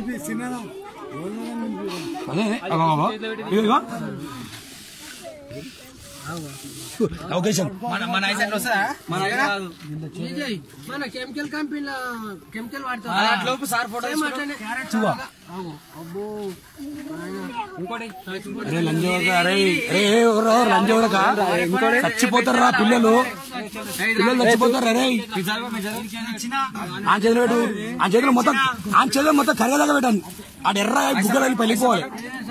అదే అగో, అగో. ఇగో, ఇగో. అవకాశం మన మన ఐసెట్ వస్తుందా మన కాదు విజయ్, మన కెమికల్ కంపెనీల కెమికల్ వాడతాం అట్లోపు సార్ ఫోటో అట్లనే చూవా అబ్బో ఇంకోటి అరే లంజోడక అరే అరే ఎవరో లంజోడక చచ్చిపోతారు రా పిల్లలు పిల్లలు చచ్చిపోతారు అరే ఆ చేతిలో పెట్టు ఆ చేతిలో మొత్తం ఆ చేతిలో మొత్తం కరగదాకా పెట్టండి ఆడ ఎర్ర బుగ్గలు వెళ్ళి పెళ్ళిపోవాలి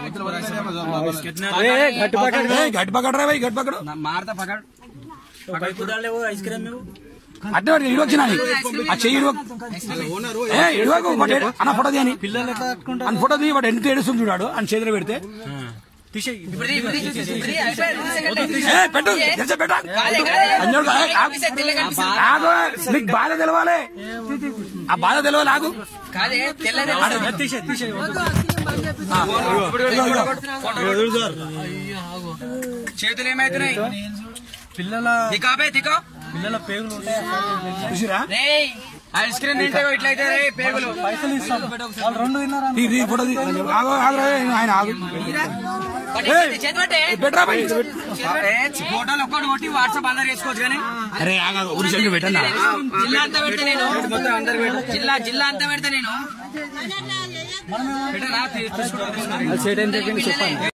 ఏయ్, గట్టి పక్కడరా భయ్ గట్టి పక్కడు మారతా పకడ్ ఐస్ క్రీమ్ నువ్వు అడ్డ ఇడు వచ్చినా ఆ చెయ్యి ఇడువ ఏ ఇడువకు వాడు ఏడు- అన్న ఫోటో తీయని పిల్లలు అన్న ఫోటో తీ వాడు ఎంత ఏడుస్తుంది చూడాడు అని చేతిలో పెడితే ఏ పెట్టు తెరిచి పెట్టు అంజోడు కా- ఏ, ఆగు. ఆగు. నీకు బాధ తెలవాలి ఆ బాధ తెలవాలి ఆగు ఇదిగో, ఇదిగో. చేతులు ఏమైతున్నాయి పిల్లల దికాబే దికో పిల్లల పేగులు చూసిరా ఐస్ క్రీమ్ తింటే ఇట్లయితే రే పేగులు పైసలు ఇస్తాం వాళ్ళు రెండు తిన్నారా తీ తీ ఫోటో తీ ఆగు ఆగురా ఏ, ఆయన ఆగు ఏయ్, పెట్టరా భయ్. ఏ, ఫోటోలు ఒక్కటి కొట్టి వాట్సాప్ అందరు వేసుకోవచ్చు కానీ అరే ఆగా ఉరిసెండు పెట్టన్నా జిల్లా అంతా పెడితే నేను మొత్తం అందరు జిల్లా జిల్లా అంతా పెడితే నేను పెట్టరా? తీసుకుంటా, తీసుకుంటా.